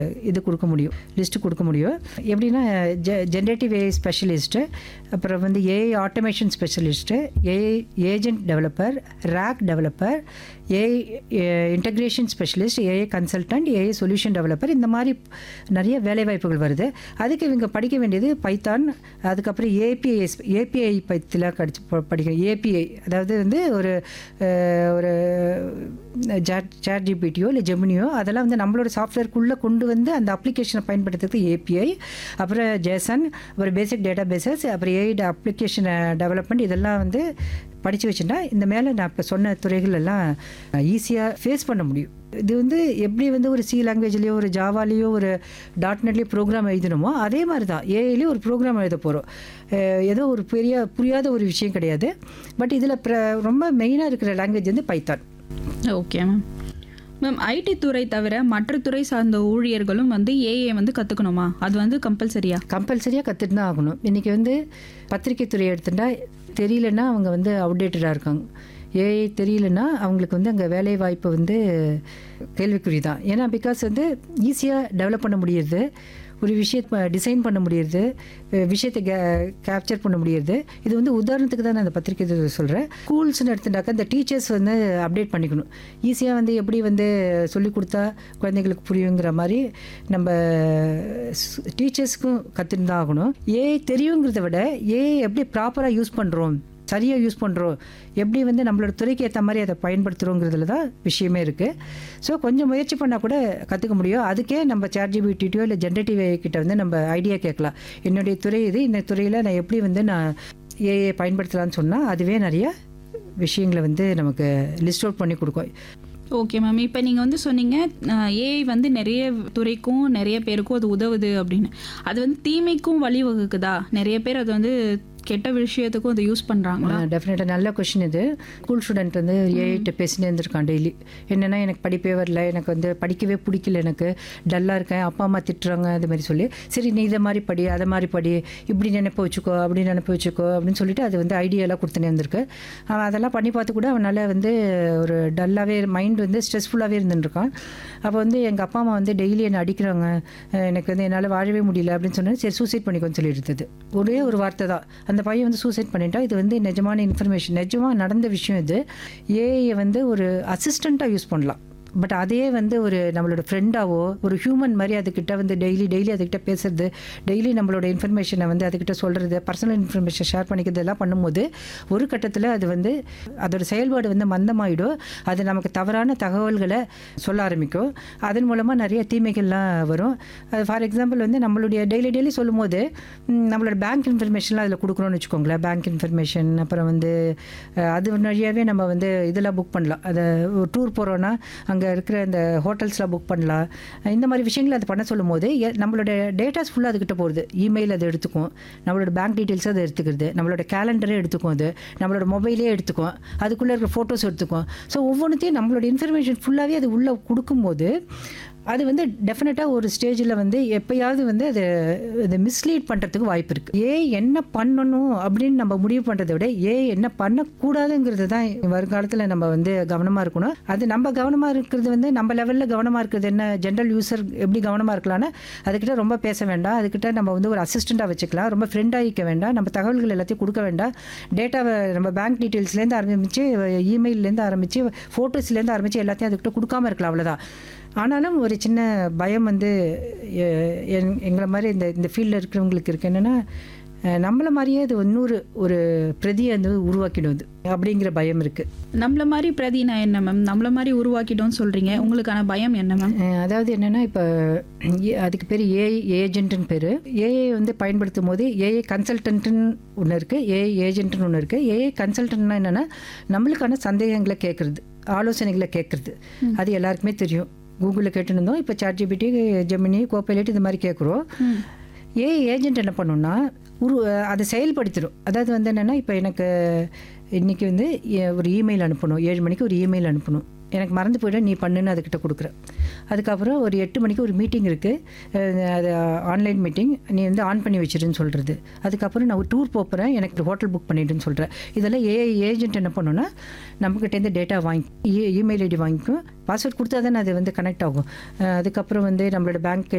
இது கொடுக்க முடியும் லிஸ்ட்டு கொடுக்க முடியும் எப்படின்னா ஜெ ஜென்ரேட்டிவ் ஏஐ ஸ்பெஷலிஸ்ட்டு அப்புறம் வந்து AI automation specialist AI agent developer RAG developer AI integration specialist AI consultant AI solution developer இந்த மாதிரி நிறைய வேலைவாய்ப்புகள் வருது அதுக்கு இவங்க படிக்க வேண்டியது பைத்தான் அதுக்கப்புறம் ஏபிஐ ஏபிஐ பற்றில கடிச்சு ப- படிக்கணும் ஏபிஐ அதாவது வந்து ஒரு அஹ், ஒரு சேட் ஜிபிடியோ இல்லை ஜெமினியோ அதெல்லாம் வந்து நம்மளோட சாஃப்ட்வேர்க்குள்ளே கொண்டு வந்து அந்த அப்ளிகேஷனை பயன்படுத்துறதுக்கு ஏபிஐ அப்புறம் ஜேசன் அப்புறம் பேசிக் டேட்டா பேசஸ் அப்புறம் ஏஐ அப்ளிகேஷன் டெவலப்மெண்ட் இதெல்லாம் வந்து படித்து வச்சுட்டா இந்த மேலே நான் இப்போ சொன்ன துறைகள் எல்லாம் ஈஸியாக ஃபேஸ் பண்ண முடியும் இது வந்து எப்படி வந்து ஒரு சி லாங்குவேஜ்லேயோ ஒரு ஜாவாலேயோ ஒரு டாட் நெட்லேயோ ப்ரோக்ராம் எழுதணுமோ அதே மாதிரி தான் ஏஐலேயும் ஒரு ப்ரோக்ராம் எழுத போகிறோம் ஏதோ ஒரு பெரிய புரியாத ஒரு விஷயம் கிடையாது பட் இதில் ரொம்ப மெயினாக இருக்கிற லாங்குவேஜ் வந்து Python okay ma'am ma'am IT துறை தவிர மற்ற துறை சார்ந்த ஊழியர்களும் வந்து ஏஏ வந்து கற்றுக்கணுமா அது வந்து கம்பல்சரியா கம்பல்சரியாக கற்றுட்டு தான் ஆகணும் இன்றைக்கி வந்து பத்திரிக்கை துறை எடுத்துட்டா தெரியலன்னா அவங்க வந்து அவுடேட்டடாக இருக்காங்க ஏஐ தெரியலன்னா அவங்களுக்கு வந்து அங்கே வேலை வாய்ப்பு வந்து கேள்விக்குறி தான் ஏன்னா பிகாஸ் வந்து ஈஸியாக டெவலப் பண்ண முடியுது ஒரு விஷயத்தை டிசைன் பண்ண முடியுது அஹ் விஷயத்தை கேப்சர் பண்ண முடியுது இது வந்து உதாரணத்துக்கு தான் நான் அந்த பத்திரிக்கை துறை சொல்கிறேன் ஸ்கூல்ஸ்னு எடுத்துட்டாக்கா இந்த டீச்சர்ஸ் வந்து அப்டேட் பண்ணிக்கணும் ஈஸியாக வந்து எப்படி வந்து சொல்லி கொடுத்தா குழந்தைங்களுக்கு புரியுங்கிற மாதிரி நம்ம டீச்சர்ஸ்க்கும் கற்றுன்னு தான் ஆகணும் ஏஐ தெரியுங்கிறத விட ஏஐ எப்படி ப்ராப்பராக யூஸ் பண்ணுறோம் சரியாக யூஸ் பண்ணுறோம் எப்படி வந்து நம்மளோட துறைக்கு ஏற்ற மாதிரி அதை பயன்படுத்துகிறோங்கிறதுல தான் விஷயமே இருக்குது ஸோ கொஞ்சம் முயற்சி பண்ணால் கூட கற்றுக்க முடியும் அதுக்கே நம்ம சார்ஜிபிடிட்டியோ இல்லை ஜென்ரேட்டிவ் கிட்ட வந்து நம்ம ஐடியா கேட்கலாம் என்னுடைய துறை இது இந்த துறையில் நான் எப்படி வந்து நான் ஏஐ பயன்படுத்தலாம்னு சொன்னால் அதுவே நிறைய விஷயங்களை வந்து நமக்கு லிஸ்ட் அவுட் பண்ணி கொடுக்கும் ஓகே மேம் இப்போ நீங்கள் வந்து சொன்னீங்க ஏஐ வந்து நிறைய துறைக்கும் நிறைய பேருக்கும் அது உதவுது அப்படின்னு அது வந்து தீமைக்கும் வழிவகுக்குதா நிறைய பேர் அது வந்து கெட்ட விஷயத்துக்கும் அதை யூஸ் பண்ணுறாங்களா டெஃபினட்டாக நல்ல கொஷின் இது ஸ்கூல் ஸ்டூடெண்ட் வந்து ஏஐட்ட பேசினே இருந்திருக்கான் டெய்லி என்னென்னா எனக்கு படிப்பே வரல எனக்கு வந்து படிக்கவே பிடிக்கல எனக்கு டல்லாக இருக்கேன் அப்பா அம்மா திட்டுறாங்க அது மாதிரி சொல்லி சரி நீ இதை மாதிரி படி அதை மாதிரி படி இப்படி நினைப்பு வச்சுக்கோ அப்படி நினைப்பு வச்சுக்கோ அப்படின்னு சொல்லிட்டு அது வந்து ஐடியாலாம் கொடுத்துனே இருந்திருக்கு அவன் அதெல்லாம் பண்ணி பார்த்து கூட அவனால் வந்து ஒரு டல்லாகவே மைண்ட் வந்து ஸ்ட்ரெஸ்ஃபுல்லாகவே இருந்துருக்கான் அப்போ வந்து எங்கள் அப்பா அம்மா வந்து டெய்லி என்னை அடிக்கிறாங்க அஹ் எனக்கு வந்து என்னால் வாழவே முடியல அப்படின்னு சொன்னேன் சரி சூசைட் பண்ணிக்கோன்னு சொல்லி இருந்தது ஒரே ஒரு வார்த்தை தான் அந்த பையன் வந்து சூசைட் பண்ணிட்டா இது வந்து நிஜமான இன்ஃபர்மேஷன் நிஜமாக நடந்த விஷயம் இது ஏஐயை வந்து ஒரு அசிஸ்டண்ட்டாக யூஸ் பண்ணலாம் பட் அதே வந்து ஒரு நம்மளோட ஃப்ரெண்டாவோ ஒரு ஹியூமன் மாதிரி அதுக்கிட்ட வந்து டெய்லி டெய்லி அதுக்கிட்ட பேசுறது டெய்லி நம்மளோட இன்ஃபர்மேஷனை வந்து அதுக்கிட்ட சொல்கிறது பர்சனல் இன்ஃபர்மேஷன் ஷேர் பண்ணிக்கிறது எல்லாம் பண்ணும்போது ஒரு கட்டத்தில் அது வந்து அதோட செயல்பாடு வந்து மந்தமாயிடும் அது நமக்கு தவறான தகவல்களை சொல்ல ஆரம்பிக்கும் அதன் மூலமாக நிறைய தீமைகள்லாம் வரும் அது ஃபார் எக்ஸாம்பிள் வந்து நம்மளுடைய டெய்லி டெய்லி சொல்லும்போது ம், நம்மளோட பேங்க் இன்ஃபர்மேஷன்லாம் அதில் கொடுக்குறோன்னு வச்சுக்கோங்களேன் பேங்க் இன்ஃபர்மேஷன் அப்புறம் வந்து அஹ், அது வழியாகவே நம்ம வந்து இதெல்லாம் புக் பண்ணலாம் அதை டூர் போகிறோன்னா அங்கே இருக்கிற இந்த ஹோட்டல்ஸ்லாம் புக் பண்ணலாம் இந்த மாதிரி விஷயங்களை அது பண்ண சொல்லும் போது எ- நம்மளோட டேட்டாஸ் ஃபுல்லாக அதுக்கிட்ட போகிறது இமெயில் அது எடுத்துக்கும் நம்மளோட பேங்க் டீட்டெயில்ஸ் அதை எடுத்துக்கிறது நம்மளோட கேலண்டரே எடுத்துக்கும் அது நம்மளோட மொபைலே எடுத்துக்கும் அதுக்குள்ளே இருக்கிற ஃபோட்டோஸ் எடுத்துக்கும் ஸோ ஒவ்வொன்றுத்தையும் நம்மளோட இன்ஃபர்மேஷன் ஃபுல்லாகவே அது உள்ளே கொடுக்கும்போது அது வந்து டெஃபினட்டாக ஒரு ஸ்டேஜில் வந்து எப்பயாவது வந்து அது அது மிஸ்லீட் பண்ணுறதுக்கு வாய்ப்பு இருக்குது ஏ என்ன பண்ணணும் அப்படின்னு நம்ம முடிவு பண்ணுறதை விட ஏ என்ன பண்ணக்கூடாதுங்கிறது தான் வருங்காலத்தில் நம்ம வந்து கவனமாக இருக்கணும் அது நம்ம கவனமாக இருக்கிறது வந்து நம்ம லெவலில் கவனமாக இருக்கிறது என்ன ஜென்ரல் யூசர் எப்படி கவனமாக இருக்கலாம்னா அதுக்கிட்ட ரொம்ப பேச வேண்டாம் அதுக்கிட்ட நம்ம வந்து ஒரு அசிஸ்டண்ட்டாக வச்சுக்கலாம் ரொம்ப ஃப்ரெண்டாகிக்க வேண்டாம் நம்ம தகவல்கள் எல்லாத்தையும் கொடுக்க வேண்டாம் டேட்டாவை நம்ம பேங்க் டீட்டெயில்ஸ்லேருந்து ஆரம்பித்து இமெயிலேருந்து ஆரம்பித்து ஃபோட்டோஸ்லேருந்து ஆரம்பித்து எல்லாத்தையும் அதுக்கிட்ட கொடுக்காம இருக்கலாம் அவ்வளோதான் ஆனாலும் ஒரு சின்ன பயம் வந்து எ- என்- எங்களை மாதிரி இந்த இந்த ஃபீல்டில் இருக்கிறவங்களுக்கு இருக்கு என்னென்னா நம்மளை மாதிரியே அது இன்னொரு ஒரு பிரதியை வந்து உருவாக்கிடும் அது அப்படிங்கிற பயம் இருக்குது நம்மள மாதிரி பிரதினா என்ன மேம் நம்மள மாதிரி உருவாக்கிட்டோம்னு சொல்கிறீங்க உங்களுக்கான பயம் என்ன மேம் அதாவது என்னென்னா இப்போ அதுக்கு பேர் ஏஐ ஏஜென்ட்னு பேர் ஏஐ வந்து பயன்படுத்தும் போது ஏஐ கன்சல்டன்ட்னு ஒன்று இருக்குது ஏஐ ஏஜென்ட்னு ஒன்று இருக்குது ஏஐ கன்சல்டன்ட்னா என்னென்னா நம்மளுக்கான சந்தேகங்களை கேட்குறது ஆலோசனைகளை கேட்குறது அது எல்லாருக்குமே தெரியும் கூகுளில் கேட்டுன்னு இருந்தோம் இப்போ சாட் ஜிபிடி ஜெமினி கோப்பைலேட் இது மாதிரி கேட்குறோம் ஏஐ ஏஜென்ட் என்ன பண்ணுன்னா உரு அதை செயல்படுத்திடும் அதாவது வந்து என்னென்னா இப்போ எனக்கு இன்றைக்கி வந்து எ- ஒரு இமெயில் அனுப்பணும் ஏழு மணிக்கு ஒரு இமெயில் அனுப்பணும் எனக்கு மறந்து போயிடும் நீ பண்ணுன்னு அதுக்கிட்ட கொடுக்குறேன் அதுக்கப்புறம் ஒரு எட்டு மணிக்கு ஒரு மீட்டிங் இருக்குது அது ஆன்லைன் மீட்டிங் நீ வந்து ஆன் பண்ணி வச்சிருன்னு சொல்கிறது அதுக்கப்புறம் நான் ஒரு டூர் போகிறேன் எனக்கு ஹோட்டல் புக் பண்ணிடுன்னு சொல்கிறேன் இதெல்லாம் ஏ ஏஜென்ட் என்ன பண்ணுன்னா நம்மக்கிட்டேருந்து டேட்டா வாங்கி இமெயில் ஐடி வாங்கிக்கும் பாஸ்வேர்ட் கொடுத்தா தானே அது வந்து கனெக்ட் ஆகும் அஹ் அதுக்கப்புறம் வந்து நம்மளோட பேங்க்